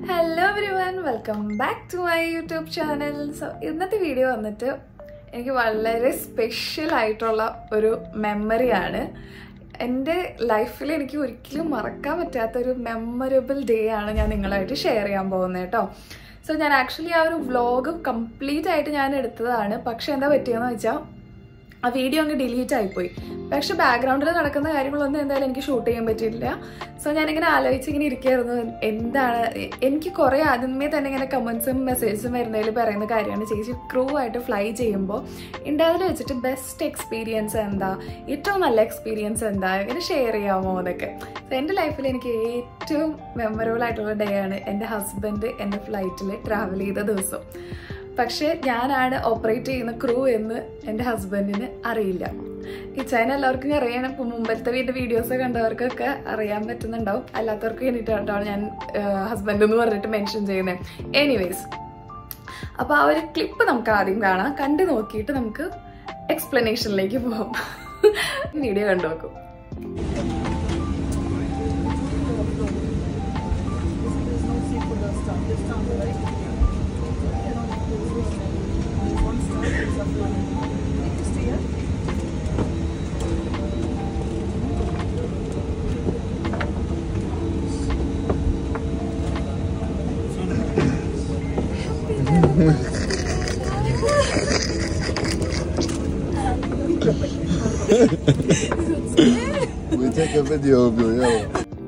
Hello everyone welcome back to my YouTube channel so ഇന്നത്തെ video വന്നിട്ട് എനിക്ക് വളരെ സ്പെഷ്യൽ ആയിട്ടുള്ള ഒരു മെമ്മറിയാണ് എൻ്റെ ലൈഫിൽ എനിക്ക് ഒരിക്കലും മറക്കാൻ പറ്റാത്ത ഒരു മെമ്മറബിൾ ഡേ ആണ് ഞാൻ നിങ്ങളായിട്ട് ഷെയർ ചെയ്യാൻ പോകുന്നത് കേട്ടോ സോ ഞാൻ ആക്ച്വലി ആ ഒരു വ്ലോഗ് കംപ്ലീറ്റ് ആയിട്ട് ഞാൻ എടുത്തതാണ് പക്ഷെ എന്താ പറ്റിയെന്ന് വെച്ചാൽ ആ വീഡിയോ അങ്ങ് ഡിലീറ്റ് ആയിപ്പോയി പക്ഷെ ബാക്ക്ഗ്രൗണ്ടിൽ നടക്കുന്ന കാര്യങ്ങളൊന്നും എന്തായാലും എനിക്ക് ഷൂട്ട് ചെയ്യാൻ പറ്റിയില്ല സോ ഞാനിങ്ങനെ ആലോചിച്ച് ഇങ്ങനെ ഇരിക്കുകയായിരുന്നു എന്താണ് എ- എനിക്ക് കുറേ ആദ്യമേ തന്നെ ഇങ്ങനെ കമൻസും മെസ്സേജസും വരുന്നതിൽ പറയുന്ന കാര്യമാണ് ചേച്ചി ക്രൂ ആയിട്ട് ഫ്ലൈ ചെയ്യുമ്പോൾ ഇന്ത്യയിൽ വെച്ചിട്ട് ബെസ്റ്റ് എക്സ്പീരിയൻസ് എന്താ ഏറ്റവും നല്ല എക്സ്പീരിയൻസ് എന്താ ഇങ്ങനെ ഷെയർ ചെയ്യാമോ എന്നൊക്കെ സോ എൻ്റെ ലൈഫിൽ എനിക്ക് ഏറ്റവും മെമ്മറബിൾ ആയിട്ടുള്ള ഡേ ആണ് എൻ്റെ ഹസ്ബൻഡ് എൻ്റെ ഫ്ലൈറ്റിൽ ട്രാവൽ ചെയ്ത ദിവസം പക്ഷേ ഞാനാണ് ഓപ്പറേറ്റ് ചെയ്യുന്ന ക്രൂ എന്ന് എൻ്റെ ഹസ്ബൻഡിന് അറിയില്ല ഈ ചൈന എല്ലാവർക്കും അറിയണം ഇപ്പം മുമ്പത്തെ വീട്ടിൽ വീഡിയോസ് കണ്ടവർക്കൊക്കെ അറിയാൻ പറ്റുന്നുണ്ടാവും അല്ലാത്തവർക്ക് വേണ്ടിയിട്ടാണ് ഞാൻ ഹസ്ബൻഡ് എന്ന് പറഞ്ഞിട്ട് മെൻഷൻ ചെയ്യുന്നത് എനിവേസ് അപ്പോൾ ആ ഒരു ക്ലിപ്പ് നമുക്ക് ആദ്യം കാണാം കണ്ടു നോക്കിയിട്ട് നമുക്ക് എക്സ്പ്ലനേഷനിലേക്ക് പോകാം വീഡിയോ കണ്ടു നോക്കും We take a video of you, yeah.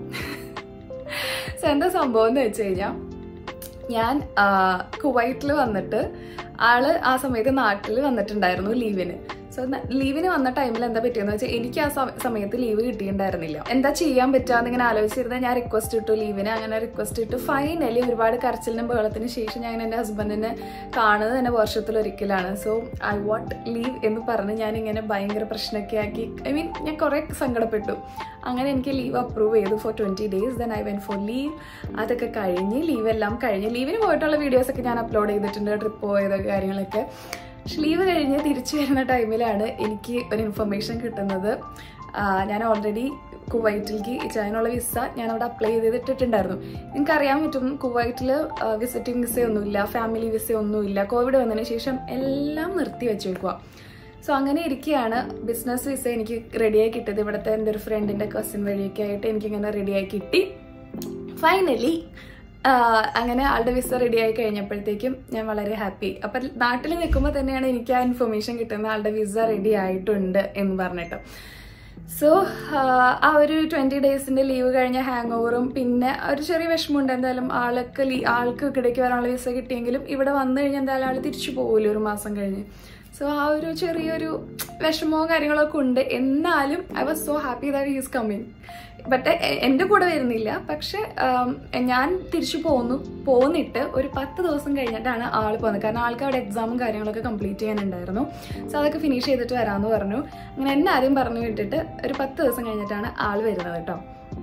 So എന്താ സംഭവം എന്ന് വെച്ച് കഴിഞ്ഞാൽ ഞാൻ കുവൈറ്റിൽ വന്നിട്ട് ആള് ആ സമയത്ത് നാട്ടിൽ വന്നിട്ടുണ്ടായിരുന്നു ലീവിന് സോ ലീവിന് വന്ന ടൈമിൽ എന്താ പറ്റിയെന്ന് വെച്ചാൽ എനിക്ക് ആ സമ- സമയത്ത് ലീവ് കിട്ടിയിട്ടുണ്ടായിരുന്നില്ല എന്താ ചെയ്യാൻ പറ്റുക ഇങ്ങനെ ആലോചിച്ചിരുന്നത് ഞാൻ റിക്വസ്റ്റ് ഇട്ടു ലീവിന് അങ്ങനെ റിക്വസ്റ്റ് ഇട്ടു ഫൈനലി ഒരുപാട് കരച്ചിലിനും ബഹളത്തിന് ശേഷം ഞാൻ എൻ്റെ ഹസ്ബൻഡിനെ കാണുന്നത് തന്നെ വർഷത്തിൽ ഒരിക്കലാണ് സോ ഐ വാണ്ട് ലീവ് എന്ന് പറഞ്ഞ് ഞാൻ ഇങ്ങനെ ഭയങ്കര പ്രശ്നമൊക്കെ ആക്കി ഐ മീൻ ഞാൻ കുറേ സങ്കടപ്പെട്ടു അങ്ങനെ എനിക്ക് ലീവ് അപ്രൂവ് ചെയ്തു for twenty days then I went for leave അതൊക്കെ കഴിഞ്ഞ് ലീവ് എല്ലാം കഴിഞ്ഞ് ലീവിന് പോയിട്ടുള്ള വീഡിയോസൊക്കെ ഞാൻ അപ്ലോഡ് ചെയ്തിട്ടുണ്ട് ട്രിപ്പ് പോയത് കാര്യങ്ങളൊക്കെ പക്ഷെ ലീവ് കഴിഞ്ഞ് തിരിച്ചു വരുന്ന ടൈമിലാണ് എനിക്ക് ഒരു ഇൻഫർമേഷൻ കിട്ടുന്നത് ആ, ഞാൻ ഓൾറെഡി കുവൈറ്റിലേക്ക് ചെയ്യാനുള്ള വിസ ഞാൻ അവിടെ അപ്ലൈ ചെയ്തിട്ടിട്ടുണ്ടായിരുന്നു നിങ്ങൾക്ക് അറിയാൻ പറ്റും കുവൈറ്റിൽ വിസിറ്റിംഗ് വിസയൊന്നുമില്ല ഫാമിലി വിസയൊന്നുമില്ല കോവിഡ് വന്നതിന് ശേഷം എല്ലാം നിർത്തി വെച്ചേക്കുക സോ അങ്ങനെ ഇരിക്കുകയാണ് ബിസിനസ് വിസ എനിക്ക് റെഡിയായി കിട്ടിയത് ഇവിടുത്തെ എൻ്റെ ഒരു ഫ്രണ്ടിൻ്റെ കസിൻ വഴിയൊക്കെ ആയിട്ട് എനിക്കിങ്ങനെ റെഡിയായി കിട്ടി ഫൈനലി അങ്ങനെ ആളുടെ വിസ റെഡി ആയി കഴിഞ്ഞപ്പോഴത്തേക്കും ഞാൻ വളരെ ഹാപ്പി അപ്പം നാട്ടിൽ നിൽക്കുമ്പോൾ തന്നെയാണ് എനിക്ക് ആ ഇൻഫർമേഷൻ കിട്ടുന്നത് ആളുടെ വിസ റെഡി ആയിട്ടുണ്ട് എന്ന് പറഞ്ഞിട്ട് സോ ആ ഒരു ട്വൻറ്റി ഡേയ്സിൻ്റെ ലീവ് കഴിഞ്ഞ ഹാങ് ഓവറും പിന്നെ ഒരു ചെറിയ വിഷമമുണ്ട് എന്തായാലും ആൾക്ക് ലീ ആൾക്ക് ഇടയ്ക്ക് വരാനുള്ള വിസ കിട്ടിയെങ്കിലും ഇവിടെ വന്നു കഴിഞ്ഞാൽ എന്തായാലും ആൾ തിരിച്ചു പോകില്ല ഒരു മാസം കഴിഞ്ഞ് സോ ആ ഒരു ചെറിയൊരു വിഷമവും കാര്യങ്ങളൊക്കെ ഉണ്ട് എന്നാലും I was so happy that is coming but എൻ്റെ കൂടെ വരുന്നില്ല പക്ഷെ ആം, ഞാൻ തിരിച്ചു പോന്നു പോന്നിട്ട് ഒരു പത്ത് ദിവസം കഴിഞ്ഞിട്ടാണ് ആൾ പോകുന്നത് കാരണം ആൾക്ക് അവിടെ എക്സാമും കാര്യങ്ങളൊക്കെ കംപ്ലീറ്റ് ചെയ്യാനുണ്ടായിരുന്നു സോ അതൊക്കെ ഫിനിഷ് ചെയ്തിട്ട് വരാമെന്ന് പറഞ്ഞു അങ്ങനെ എന്നെ ആദ്യം പറഞ്ഞു വിട്ടിട്ട് ഒരു പത്ത് ദിവസം കഴിഞ്ഞിട്ടാണ് ആൾ വരുന്നത് കേട്ടോ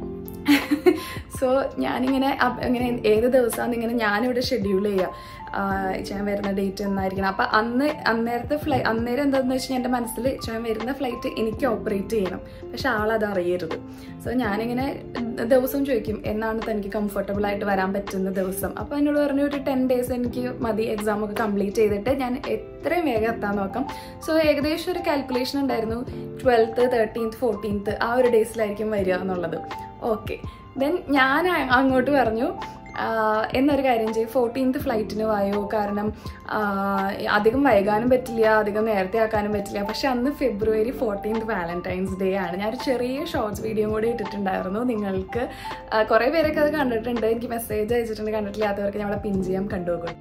സോ ഞാനിങ്ങനെ അപ്- ഇങ്ങനെ ഏത് ദിവസമാണ് ഇങ്ങനെ ഞാനിവിടെ ഷെഡ്യൂൾ ചെയ്യുക ഞാൻ വരുന്ന ഡേറ്റ് എന്നായിരിക്കണം അപ്പം അന്ന് അന്നേരത്തെ ഫ്ലൈ അന്നേരം എന്താണെന്ന് വെച്ച് കഴിഞ്ഞാൽ എൻ്റെ മനസ്സിൽ ഞാൻ വരുന്ന ഫ്ലൈറ്റ് എനിക്ക് ഓപ്പറേറ്റ് ചെയ്യണം പക്ഷെ ആളത് അറിയരുത് സോ ഞാനിങ്ങനെ ദിവസം ചോദിക്കും എന്നാണ് തനിക്ക് കംഫർട്ടബിൾ ആയിട്ട് വരാൻ പറ്റുന്ന ദിവസം അപ്പോൾ എന്നോട് പറഞ്ഞു ഒരു ടെൻ ഡേയ്സ് എനിക്ക് മതി എക്സാം ഒക്കെ കംപ്ലീറ്റ് ചെയ്തിട്ട് ഞാൻ എത്രയും വേഗം എത്താൻ നോക്കാം സോ ഏകദേശം ഒരു കാൽക്കുലേഷൻ ഉണ്ടായിരുന്നു ട്വൽത്ത് തേർട്ടീൻത്ത് ഫോർട്ടീൻത്ത് ആ ഒരു ഡേയ്സിലായിരിക്കും വരിക എന്നുള്ളത് ഓക്കെ ദെൻ ഞാൻ അ- അങ്ങോട്ട് പറഞ്ഞു ആഹ് എന്നൊരു കാര്യം ചെയ്യും ഫോർട്ടീൻത്ത് ഫ്ലൈറ്റിന് വായോ കാരണം ആഹ് അധികം വൈകാനും പറ്റില്ല അധികം നേരത്തെ ആക്കാനും പറ്റില്ല പക്ഷെ അന്ന് ഫെബ്രുവരി ഫോർട്ടീൻത്ത് വാലന്റൈൻസ് ഡേ ആണ് ഞാൻ ഒരു ചെറിയ ഷോർട്സ് വീഡിയോ കൂടി ഇട്ടിട്ടുണ്ടായിരുന്നു നിങ്ങൾക്ക് ആഹ് കുറേ പേരൊക്കെ അത് കണ്ടിട്ടുണ്ട് എനിക്ക് മെസ്സേജ് അയച്ചിട്ടുണ്ട് കണ്ടിട്ടില്ലാത്തവർക്ക് ഞാൻ അവിടെ പിൻ ചെയ്യാം കണ്ടുപോകും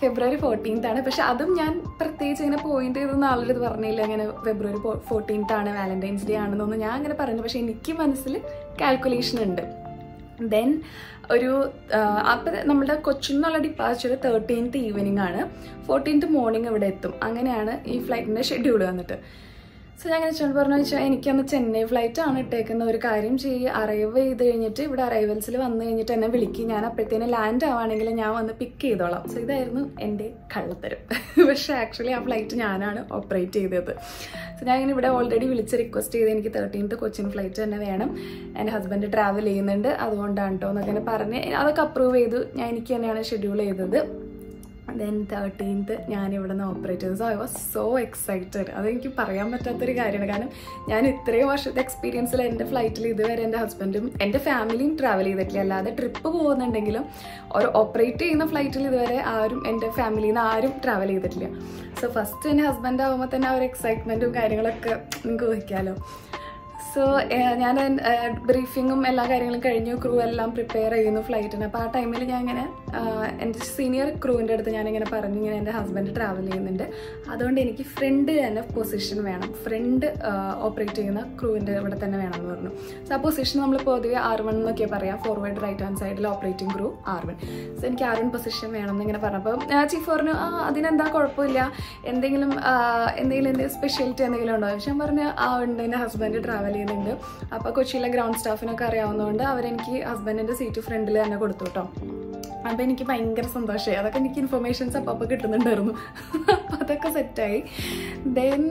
ഫെബ്രുവരി ഫോർട്ടീൻത്ത് ആണ് പക്ഷെ അതും ഞാൻ പ്രത്യേകിച്ച് ഇങ്ങനെ പോയിന്റ് ചെയ്തൊന്നും ആളുടെ ഇത് പറഞ്ഞില്ല ഇങ്ങനെ ഫെബ്രുവരി ഫോർട്ടീൻത്ത് ആണ് വാലന്റൈൻസ് ഡേ ആണെന്നൊന്നും ഞാൻ അങ്ങനെ പറഞ്ഞു പക്ഷെ എനിക്ക് മനസ്സിൽ കാൽക്കുലേഷൻ ഉണ്ട് ദെൻ ഒരു അപ്പം നമ്മുടെ കൊച്ചിൻ നിന്നുള്ള ഡിപ്പാച്ചർ തേർട്ടീൻത്ത് ഈവനിങ് ആണ് ഫോർട്ടീൻത്ത് മോർണിംഗ് ഇവിടെ എത്തും അങ്ങനെയാണ് ഈ ഫ്ലൈറ്റിൻ്റെ ഷെഡ്യൂൾ വന്നിട്ട് സോ ഞാൻ അങ്ങനെ ചോദിച്ചു പറഞ്ഞു വെച്ചാൽ എനിക്കന്ന് ചെന്നൈ ഫ്ലൈറ്റ് ആണ് ഇട്ടേക്കുന്ന ഒരു കാര്യം ചെയ്യുക അറൈവ് ചെയ്ത് കഴിഞ്ഞിട്ട് ഇവിടെ അറൈവൽസിൽ വന്നു കഴിഞ്ഞിട്ട് എന്നെ വിളിക്കും ഞാൻ അപ്പോഴത്തേന് ലാൻഡ് ആവുകയാണെങ്കിൽ ഞാൻ വന്ന് പിക്ക് ചെയ്തോളാം സോ ഇതായിരുന്നു എൻ്റെ കള്ളത്തരം പക്ഷേ ആക്ച്വലി ആ ഫ്ലൈറ്റ് ഞാനാണ് ഓപ്പറേറ്റ് ചെയ്തത് സോ ഞാൻ ഇങ്ങനെ ഇവിടെ ഓൾറെഡി വിളിച്ച് റിക്വസ്റ്റ് ചെയ്ത് എനിക്ക് തേർട്ടീൻത്ത് കൊച്ചിൻ ഫ്ലൈറ്റ് തന്നെ വേണം എൻ്റെ ഹസ്ബൻഡ് ട്രാവൽ ചെയ്യുന്നുണ്ട് അതുകൊണ്ടാണ് കേട്ടോ എന്നൊക്കെ പറഞ്ഞ് അതൊക്കെ അപ്രൂവ് ചെയ്തു ഞാൻ എനിക്ക് തന്നെയാണ് ഷെഡ്യൂൾ ചെയ്തത് ദെൻ തേർട്ടീൻത്ത് ഞാൻ ഇവിടെ നിന്ന് ഓപ്പറേറ്റ് ചെയ്തു so I was so excited അതെനിക്ക് പറയാൻ പറ്റാത്തൊരു കാര്യമാണ് കാരണം ഞാൻ ഇത്രയും വർഷത്തെ എക്സ്പീരിയൻസിൽ എൻ്റെ ഫ്ലൈറ്റിൽ ഇതുവരെ എൻ്റെ ഹസ്ബൻഡും എൻ്റെ ഫാമിലിയും ട്രാവൽ ചെയ്തിട്ടില്ല അല്ലാതെ ട്രിപ്പ് പോകുന്നുണ്ടെങ്കിലും ഒരു ഓപ്പറേറ്റ് ചെയ്യുന്ന ഫ്ലൈറ്റിൽ ഇതുവരെ ആരും എൻ്റെ ഫാമിലിയിൽ നിന്ന് ആരും ട്രാവൽ ചെയ്തിട്ടില്ല സോ ഫസ്റ്റ് എൻ്റെ ഹസ്ബൻഡ് ആകുമ്പോൾ തന്നെ ആ ഒരു എക്സൈറ്റ്മെൻറ്റും കാര്യങ്ങളൊക്കെ നിങ്ങൾക്ക് ഊഹിക്കാമല്ലോ സോ ഞാൻ ബ്രീഫിങ്ങും എല്ലാ കാര്യങ്ങളും കഴിഞ്ഞു ക്രൂ എല്ലാം പ്രിപ്പയർ ചെയ്യുന്നു ഫ്ലൈറ്റിന് അപ്പോൾ ആ ടൈമിൽ ഞാൻ ഇങ്ങനെ എൻ്റെ സീനിയർ ക്രൂവിൻ്റെ അടുത്ത് ഞാനിങ്ങനെ പറഞ്ഞു ഇങ്ങനെ എൻ്റെ ഹസ്ബൻഡ് ട്രാവൽ ചെയ്യുന്നുണ്ട് അതുകൊണ്ട് എനിക്ക് ഫ്രണ്ട് തന്നെ പൊസിഷൻ വേണം ഫ്രണ്ട് ഓപ്പറേറ്റ് ചെയ്യുന്ന ക്രൂവിൻ്റെ ഇവിടെ തന്നെ വേണമെന്ന് പറഞ്ഞു സോ ആ പൊസിഷൻ നമ്മൾ പൊതുവെ ആർ വൺ എന്നൊക്കെ പറയാം ഫോർവേഡ് റൈറ്റ് ഹാൻഡ് സൈഡിൽ operating crew R one so എനിക്ക് ആർ വൺ പൊസിഷൻ വേണം എന്നിങ്ങനെ പറഞ്ഞപ്പോൾ ചീഫ് പറഞ്ഞു ആ അതിനെന്താ കുഴപ്പമില്ല എന്തെങ്കിലും ആ, എന്തെങ്കിലും എന്തെങ്കിലും സ്പെഷ്യാലിറ്റി എന്തെങ്കിലും ഉണ്ടോ പക്ഷെ ഞാൻ പറഞ്ഞു ആ ഉണ്ട് എൻ്റെ ഹസ്ബൻഡ് ട്രാവൽ ചെയ്യുന്നുണ്ട് അപ്പോൾ കൊച്ചിയിലെ ഗ്രൗണ്ട് സ്റ്റാഫിനൊക്കെ അറിയാവുന്നതുകൊണ്ട് അവരെനിക്ക് ഹസ്ബൻഡിൻ്റെ സീറ്റ് ഫ്രണ്ടിൽ തന്നെ കൊടുത്തു കേട്ടോ അപ്പോൾ എനിക്ക് ഭയങ്കര സന്തോഷമായി അതൊക്കെ എനിക്ക് ഇൻഫർമേഷൻസ് അപ്പം അപ്പോൾ കിട്ടുന്നുണ്ടായിരുന്നു അപ്പോൾ അതൊക്കെ സെറ്റായി ദെൻ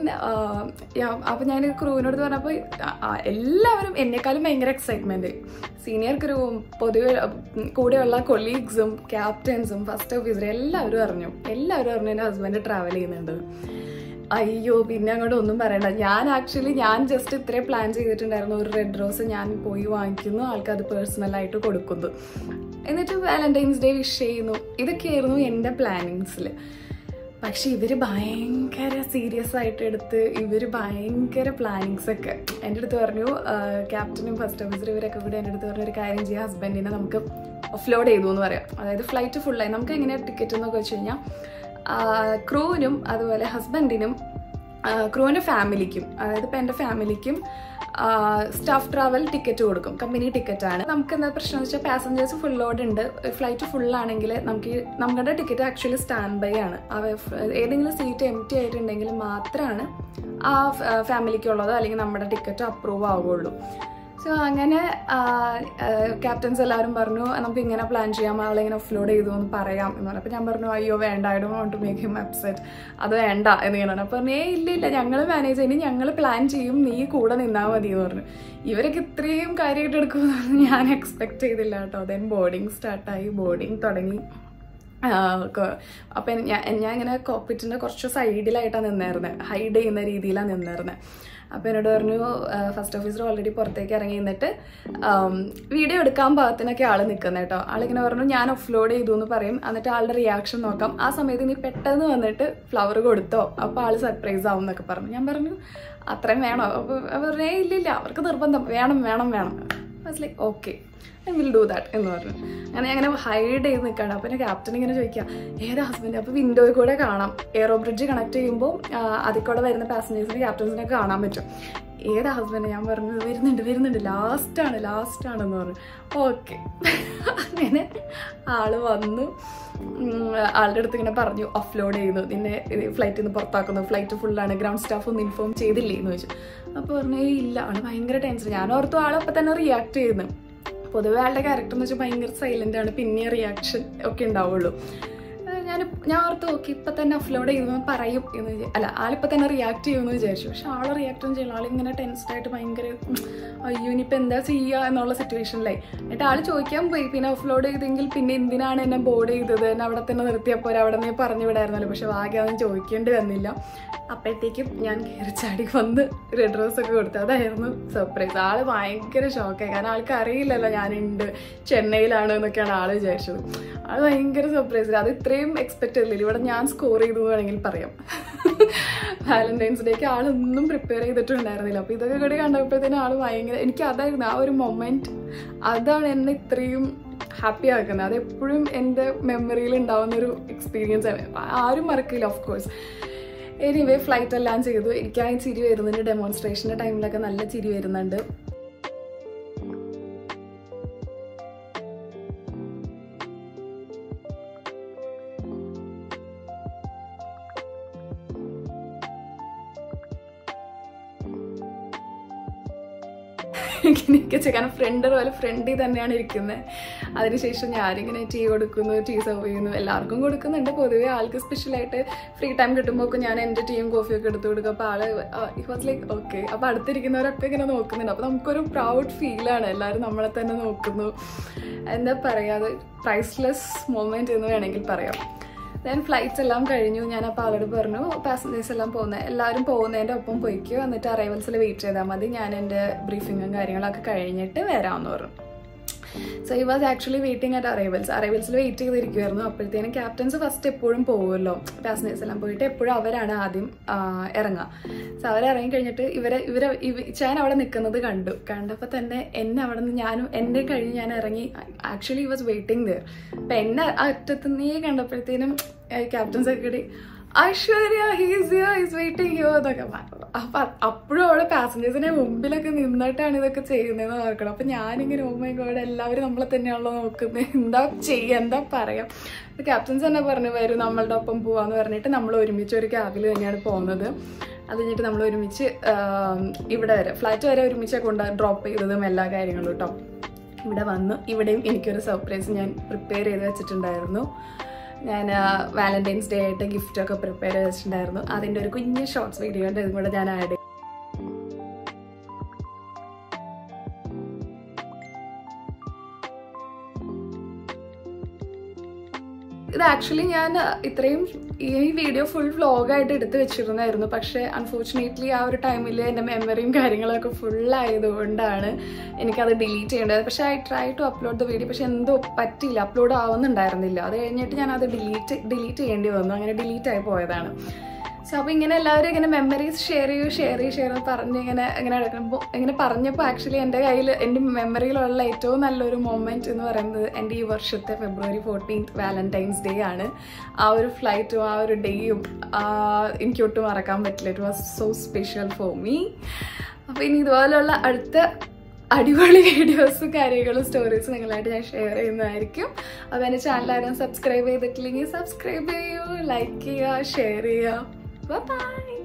അപ്പോൾ ഞാൻ ക്രൂവിനോട് പറഞ്ഞപ്പോൾ ആ, ആ, എല്ലാവരും എന്നെക്കാളും ഭയങ്കര എക്സൈറ്റ്മെൻറ്റ് സീനിയർ ക്രൂവും പൊതുവെ ഉം, കൂടെയുള്ള കൊളീഗ്സും ക്യാപ്റ്റൻസും ഫസ്റ്റ് ഓഫീസറും എല്ലാവരും അറിഞ്ഞു എല്ലാവരും അറിഞ്ഞു എൻ്റെ ഹസ്ബൻഡ് ട്രാവൽ ചെയ്യുന്നുണ്ട് അയ്യോ പിന്നെ അങ്ങോട്ട് ഒന്നും പറയണ്ട ഞാൻ ആക്ച്വലി ഞാൻ ജസ്റ്റ് ഇത്രയും പ്ലാൻ ചെയ്തിട്ടുണ്ടായിരുന്നു ഒരു റെഡ് റോസ് ഞാൻ പോയി വാങ്ങിക്കുന്നു ആൾക്ക് അത് പേഴ്സണലായിട്ട് കൊടുക്കുന്നു എന്നിട്ട് വാലന്റൈൻസ് ഡേ വിഷ് ചെയ്യുന്നു ഇതൊക്കെയായിരുന്നു എൻ്റെ പ്ലാനിങ്സിൽ പക്ഷെ ഇവർ ഭയങ്കര സീരിയസ് ആയിട്ട് എടുത്ത് ഇവർ ഭയങ്കര പ്ലാനിങ്സ് ഒക്കെ എൻ്റെ അടുത്ത് പറഞ്ഞു ക്യാപ്റ്റനും ഫസ്റ്റ് ഓഫീസറും ഇവരൊക്കെ കൂടി എൻ്റെ അടുത്ത് പറഞ്ഞു ഒരു കാര്യം ചെയ്യാം ഹസ്ബൻഡിനെ നമുക്ക് ഓഫ്ലോഡ് ചെയ്തു എന്ന് പറയാം അതായത് ഫ്ലൈറ്റ് ഫുള്ളായി നമുക്ക് എങ്ങനെയാണ് ടിക്കറ്റ് എന്നൊക്കെ വെച്ച് കഴിഞ്ഞാൽ ക്രൂവിനും അതുപോലെ ഹസ്ബൻഡിനും ക്രൂവിൻ്റെ ഫാമിലിക്കും അതായത് ഇപ്പം എൻ്റെ ഫാമിലിക്കും സ്റ്റാഫ് ട്രാവൽ ടിക്കറ്റ് കൊടുക്കും കമ്പനി ടിക്കറ്റ് ആണ് നമുക്ക് എന്താ പ്രശ്നം എന്ന് വെച്ചാൽ പാസഞ്ചേഴ്സ് ഫുൾ ലോഡ് ഉണ്ട് ഫ്ലൈറ്റ് ഫുൾ ആണെങ്കിൽ നമുക്ക് ഈ- നമ്മുടെ ടിക്കറ്റ് ആക്ച്വലി സ്റ്റാൻഡ് ബൈ ആണ് അവ ഏതെങ്കിലും സീറ്റ് എം ടി ആയിട്ടുണ്ടെങ്കിൽ മാത്രമാണ് ആ ഫാമിലിക്കുള്ളതോ അല്ലെങ്കിൽ നമ്മുടെ ടിക്കറ്റ് അപ്രൂവ് ആവുകയുള്ളൂ സോ അങ്ങനെ ക്യാപ്റ്റൻസ് എല്ലാവരും പറഞ്ഞു നമുക്ക് ഇങ്ങനെ പ്ലാൻ ചെയ്യാം ആളെ ഇങ്ങനെ അപ്ലോഡ് ചെയ്തു എന്ന് പറയാം എന്ന് പറഞ്ഞു അപ്പോൾ ഞാൻ പറഞ്ഞു അയ്യോ വേണ്ട I don't want to make him upset അത് വേണ്ട എന്ന് ഇങ്ങനെ പറഞ്ഞു അപ്പോൾ പറഞ്ഞു ഏ ഇല്ല ഇല്ല ഞങ്ങൾ മാനേജ് ചെയ്യും ഞങ്ങൾ പ്ലാൻ ചെയ്യും നീ കൂടെ നിന്നാൽ മതി എന്ന് പറഞ്ഞു ഇവരൊക്കെ ഇത്രയും കാര്യമായിട്ട് എടുക്കുമെന്ന് ഞാൻ എക്സ്പെക്ട് ചെയ്തില്ല കേട്ടോ ദെൻ ബോർഡിങ് സ്റ്റാർട്ടായി ബോർഡിങ് തുടങ്ങി അപ്പം ഞാൻ ഞാൻ ഇങ്ങനെ കോപ്പിറ്റിൻ്റെ കുറച്ച് സൈഡിലായിട്ടാണ് നിന്നായിരുന്നത് ഹൈഡ് ചെയ്യുന്ന രീതിയിലാണ് നിന്നായിരുന്നത് അപ്പോൾ എന്നോട് പറഞ്ഞു ഫസ്റ്റ് ഓഫീസർ ഓൾറെഡി പുറത്തേക്ക് ഇറങ്ങി നിന്നിട്ട് വീഡിയോ എടുക്കാൻ പാകത്തിനൊക്കെ ആൾ നിൽക്കുന്നത് കേട്ടോ ആളിങ്ങനെ പറഞ്ഞു ഞാൻ അപ്ലോഡ് ചെയ്തു എന്ന് പറയും എന്നിട്ട് ആളുടെ റിയാക്ഷൻ നോക്കാം ആ സമയത്ത് നീ പെട്ടെന്ന് വന്നിട്ട് ഫ്ലവർ കൊടുത്തോ അപ്പോൾ ആൾ സർപ്രൈസ് ആവും എന്നൊക്കെ പറഞ്ഞു ഞാൻ പറഞ്ഞു അത്രയും വേണോ അപ്പോൾ പറഞ്ഞേ ഇല്ലില്ല അവർക്ക് നിർബന്ധം വേണം വേണം വേണം like okay I will do that എന്ന് പറഞ്ഞു അങ്ങനെ അങ്ങനെ ഹൈഡ് ചെയ്ത് നിൽക്കുകയാണ് അപ്പോൾ എൻ്റെ ക്യാപ്റ്റൻ ഇങ്ങനെ ചോദിക്കുക ഏതാ ഹസ്ബൻഡ് അപ്പോൾ വിൻഡോയിൽ കൂടെ കാണാം എയറോ ബ്രിഡ്ജ് കണക്ട് ചെയ്യുമ്പോൾ അതിൽ കൂടെ വരുന്ന പാസഞ്ചേഴ്സിനെ ക്യാപ്റ്റൻസിനൊക്കെ കാണാൻ പറ്റും ഏതാ ഹസ്ബൻഡ് ഞാൻ പറഞ്ഞു വരുന്നുണ്ട് വരുന്നുണ്ട് ലാസ്റ്റാണ് ലാസ്റ്റാണെന്ന് പറഞ്ഞു ഓക്കെ അങ്ങനെ ആള് വന്നു ഉം, ആളുടെ അടുത്ത് ഇങ്ങനെ പറഞ്ഞു ഓഫ്ലോഡ് ചെയ്യുന്നു നിന്നെ ഫ്ലൈറ്റിൽ നിന്ന് പുറത്താക്കുന്നു ഫ്ലൈറ്റ് ഫുള്ളാണ് ഗ്രൗണ്ട് സ്റ്റാഫ് ഒന്ന് ഇൻഫോം ചെയ്തില്ലേ എന്ന് ചോദിച്ചു അപ്പോൾ പറഞ്ഞു "ഏയ് ഇല്ല ആള് ഭയങ്കര ടെൻഷൻ ഞാൻ ഓർത്തു ആളപ്പം തന്നെ റിയാക്ട് ചെയ്യുന്നു പൊതുവെ ആളുടെ ക്യാരക്ടർ എന്ന് വെച്ചാൽ ഭയങ്കര സൈലന്റ് ആണ് പിന്നെ റിയാക്ഷൻ ഒക്കെ ഉണ്ടാവുള്ളൂ ഏഹ് ഞാൻ ഞാൻ ഓർത്ത് നോക്കി ഇപ്പം തന്നെ അപ്ലോഡ് ചെയ്യുന്നു പറയും എന്ന് വിചാ- അല്ല ആളിപ്പോൾ തന്നെ റിയാക്ട് ചെയ്യുമെന്ന് വിചാരിച്ചു പക്ഷെ ആൾ റിയാക്ട് ഒന്നും ചെയ്യില്ല ആളിങ്ങനെ ടെൻസ്ഡ് ആയിട്ട് ഭയങ്കര ഉം, അയ്യോ ഇനിയിപ്പോൾ എന്താ ചെയ്യുക എന്നുള്ള സിറ്റുവേഷനിലായി എന്നിട്ട് ആൾ ചോദിക്കാൻ പോയി പിന്നെ അപ്ലോഡ് ചെയ്തെങ്കിൽ പിന്നെ എന്തിനാണ് എന്നെ ബോർഡ് ചെയ്തത് എന്നെ അവിടെ തന്നെ നിർത്തിയപ്പോൾ അവിടെ നിന്ന് പറഞ്ഞു വിടായിരുന്നല്ലോ പക്ഷെ ഭാഗ്യം അതൊന്നും ചോദിക്കേണ്ടി വന്നില്ല അപ്പോഴത്തേക്കും ഞാൻ കയറി ചാടി വന്ന് റെഡ് റോസ് ഒക്കെ കൊടുത്തു അതായിരുന്നു സർപ്രൈസ് ആള് ഭയങ്കര ഷോക്കായി കാരണം ആൾക്ക് അറിയില്ലല്ലോ ഞാനുണ്ട് ചെന്നൈയിലാണ് എന്നൊക്കെയാണ് ആള് വിചാരിച്ചത് ആള് ഭയങ്കര സർപ്രൈസ് അത് ഇത്രയും എക്സ്പെക്ട് ചെയ്തില്ല ഇവിടെ ഞാൻ സ്കോർ ചെയ്തു എന്ന് വേണമെങ്കിൽ പറയാം വാലന്റൈൻസ് ഡേക്ക് ആളൊന്നും പ്രിപ്പയർ ചെയ്തിട്ടുണ്ടായിരുന്നില്ല അപ്പോൾ ഇതൊക്കെ കൂടി കണ്ടപ്പോഴത്തേനും ആള് ഭയങ്കര എനിക്ക് അതായിരുന്നു ആ ഒരു മൊമെന്റ് അതാണ് എന്നെ ഇത്രയും ഹാപ്പി ആക്കുന്നത് അത് എപ്പോഴും എൻ്റെ മെമ്മറിയിൽ ഉണ്ടാവുന്ന ഒരു എക്സ്പീരിയൻസ് ആണ് ആരും മറക്കില്ല ഓഫ് കോഴ്സ് എനിവേ ഫ്ലൈറ്റ് എല്ലാം ചെയ്തു എനിക്ക് ആ ചിരി വരുന്നുണ്ട് ഡെമോൺസ്ട്രേഷൻ്റെ ടൈമിലൊക്കെ നല്ല ചിരി വരുന്നുണ്ട് ഇങ്ങനെയൊക്കെ ചെയ്യാൻ കാരണം ഫ്രണ്ട് പോലെ ഫ്രണ്ടിൽ തന്നെയാണ് ഇരിക്കുന്നത് അതിനുശേഷം ഞാനിങ്ങനെ ടീ കൊടുക്കുന്നു ടീ സെർവ് ചെയ്യുന്നു എല്ലാവർക്കും കൊടുക്കുന്നുണ്ട് പൊതുവേ ആൾക്ക് സ്പെഷ്യലായിട്ട് ഫ്രീ ടൈം കിട്ടുമ്പോൾ ഒക്കെ ഞാൻ എൻ്റെ ടീയും കോഫിയും ഒക്കെ എടുത്തു കൊടുക്കും അപ്പോൾ ആള് ഇറ്റ് വാസ് ലൈക്ക് ഓക്കെ അപ്പോൾ അടുത്തിരിക്കുന്നവരൊക്കെ ഇങ്ങനെ നോക്കുന്നുണ്ട് അപ്പോൾ നമുക്കൊരു പ്രൗഡ് ഫീലാണ് എല്ലാവരും നമ്മളെ തന്നെ നോക്കുന്നു എന്താ പറയുക അത് പ്രൈസ്ലെസ് മൊമെൻറ്റ് എന്ന് വേണമെങ്കിൽ പറയാം ദെൻ ഫ്ലൈറ്റ്സ് എല്ലാം കഴിഞ്ഞു ഞാൻ അപ്പോൾ അവരോട് പറഞ്ഞു പാസഞ്ചേഴ്സ് എല്ലാം പോകുന്നത് എല്ലാവരും പോകുന്നതിൻ്റെ ഒപ്പം പോയിക്കോ എന്നിട്ട് അറൈവൽസിൽ വെയിറ്റ് ചെയ്താൽ മതി ഞാൻ എൻ്റെ ബ്രീഫിങ്ങും കാര്യങ്ങളൊക്കെ കഴിഞ്ഞിട്ട് വരാമെന്ന് പറഞ്ഞു so I was actually waiting at arrivals അറൈവൽസിൽ വെയിറ്റ് ചെയ്തിരിക്കുമായിരുന്നു അപ്പോഴത്തേനും ക്യാപ്റ്റൻസ് ഫസ്റ്റ് എപ്പോഴും പോകുമല്ലോ പാസഞ്ചേഴ്സ് എല്ലാം പോയിട്ട് എപ്പോഴും അവരാണ് ആദ്യം ആ, ഇറങ്ങുക സോ അവർ ഇറങ്ങി കഴിഞ്ഞിട്ട് ഇവരെ ഇവരെ ഇവ- ഞാൻ അവിടെ നിൽക്കുന്നത് കണ്ടു കണ്ടപ്പോൾ തന്നെ എന്നെ അവിടെ നിന്ന് ഞാനും എൻ്റെ കഴിഞ്ഞ് ഞാൻ ഇറങ്ങി ആക്ച്വലി വാസ് വെയിറ്റിംഗ് ദർ അപ്പം എന്നെ അറ്റത്ത് നീ കണ്ടപ്പോഴത്തേനും captain secretary Aishwarya he's here is waiting here എന്നൊക്കെ പറഞ്ഞു അപ്പൊ അപ്പോഴും അവിടെ പാസഞ്ചേഴ്സിനെ മുമ്പിലൊക്കെ നിന്നിട്ടാണ് ഇതൊക്കെ ചെയ്യുന്നതെന്ന് നോക്കണം അപ്പൊ ഞാനിങ്ങനെ ഓ മൈ ഗോഡ് എല്ലാവരും നമ്മളെ തന്നെയാണല്ലോ നോക്കുന്നത് എന്താ ചെയ്യുക എന്താ പറയാ ക്യാപ്റ്റൻസ് തന്നെ പറഞ്ഞു വരും നമ്മളുടെ ഒപ്പം പോവാന്ന് പറഞ്ഞിട്ട് നമ്മൾ ഒരുമിച്ച് ഒരു ക്യാബിൽ തന്നെയാണ് പോകുന്നത് അത് കഴിഞ്ഞിട്ട് നമ്മൾ ഒരുമിച്ച് ആം, ഇവിടെ വരെ ഫ്ലാറ്റ് വരെ ഒരുമിച്ച് കൊണ്ട് ഡ്രോപ്പ് ചെയ്തതും എല്ലാ കാര്യങ്ങളും കേട്ടോ ഇവിടെ വന്നു ഇവിടെയും എനിക്കൊരു സർപ്രൈസ് ഞാൻ പ്രിപ്പയർ ചെയ്ത് വെച്ചിട്ടുണ്ടായിരുന്നു ഞാൻ വാലന്റൈൻസ് ഡേ ആയിട്ട് ഗിഫ്റ്റൊക്കെ പ്രിപ്പയർ ചെയ്ത് വെച്ചിട്ടുണ്ടായിരുന്നു അതിൻ്റെ ഒരു കുഞ്ഞ് ഷോർട്സ് വീഡിയോ ഉണ്ട് ഇതും കൂടെ ഞാൻ ആഡ് ഇത് ആക്ച്വലി ഞാൻ ഇത്രയും ഈ വീഡിയോ ഫുൾ വ്ലോഗായിട്ട് എടുത്ത് വെച്ചിരുന്നായിരുന്നു പക്ഷേ അൺഫോർച്ചുനേറ്റ്ലി ആ ഒരു ടൈമിൽ എൻ്റെ മെമ്മറിയും കാര്യങ്ങളൊക്കെ ഫുൾ ആയതുകൊണ്ടാണ് എനിക്കത് ഡിലീറ്റ് ചെയ്യേണ്ടത് പക്ഷേ I try to upload the video പക്ഷേ എന്തോ പറ്റില്ല അപ്ലോഡ് ആവുന്നുണ്ടായിരുന്നില്ല അത് കഴിഞ്ഞിട്ട് ഞാൻ അത് ഡിലീറ്റ് ഡിലീറ്റ് ചെയ്യേണ്ടി വന്നു അങ്ങനെ ഡിലീറ്റ് ആയി പോയതാണ് സോ അപ്പോൾ ഇങ്ങനെ എല്ലാവരും ഇങ്ങനെ മെമ്മറീസ് ഷെയർ ചെയ്യൂ ഷെയർ ചെയ്യൂ ഷെയർ പറഞ്ഞ് ഇങ്ങനെ ഇങ്ങനെ എടുക്കുമ്പോൾ ഇങ്ങനെ പറഞ്ഞപ്പോൾ ആക്ച്വലി എൻ്റെ കയ്യിൽ എൻ്റെ മെമ്മറിയിലുള്ള ഏറ്റവും നല്ലൊരു മൊമെൻറ്റ് എന്ന് പറയുന്നത് എൻ്റെ ഈ വർഷത്തെ ഫെബ്രുവരി ഫോർട്ടീൻത്ത് വാലന്റൈൻസ് ഡേ ആണ് ആ ഒരു ഫ്ലൈറ്റും ആ ഒരു ഡേയും എനിക്ക് ഒട്ടും മറക്കാൻ പറ്റില്ല it was so special for me അപ്പോൾ ഇനി ഇതുപോലെയുള്ള അടുത്ത അടിപൊളി വീഡിയോസും കാര്യങ്ങളും സ്റ്റോറീസും നിങ്ങളായിട്ട് ഞാൻ ഷെയർ ചെയ്യുന്നതായിരിക്കും അപ്പോൾ എൻ്റെ ചാനൽ ആരും സബ്സ്ക്രൈബ് ചെയ്തിട്ടില്ലെങ്കിൽ സബ്സ്ക്രൈബ് ചെയ്യൂ ലൈക്ക് ചെയ്യുക ഷെയർ ചെയ്യുക ബൈ